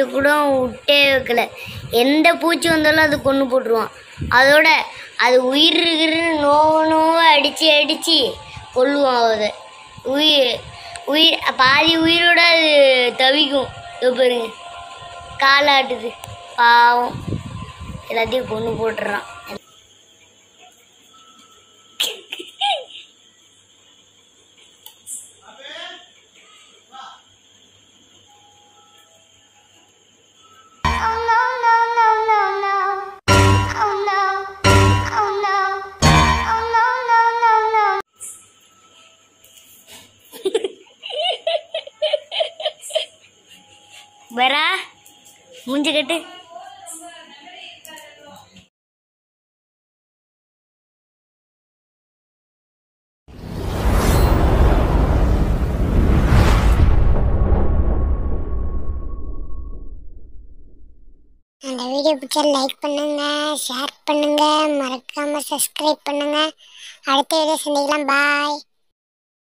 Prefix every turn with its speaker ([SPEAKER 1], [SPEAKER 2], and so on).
[SPEAKER 1] பூச்சியை கூட விட்டே வைக்கல எந்த பூச்சி வந்தாலும் அது கொண்டு போட்டுருவான் அதோட அது உயிர் இருக்குன்னு நோவ நோவ அடித்து அடித்து கொல்லுவான் அதை உயிர் உயிர் பாதி உயிரோட அது தவிக்கும் இதோ பாருங்க காலாட்டுது பாவம் எல்லாத்தையும் கொண்டு போட்டுறான் வரா மூஞ்சி கட்டு
[SPEAKER 2] அந்த வீடியோ பிடிச்சா லைக் பண்ணுங்க ஷேர் பண்ணுங்க மறக்காம சப்ஸ்கிரைப் பண்ணுங்க அடுத்த வீடியோ சந்திக்கலாம் பாய்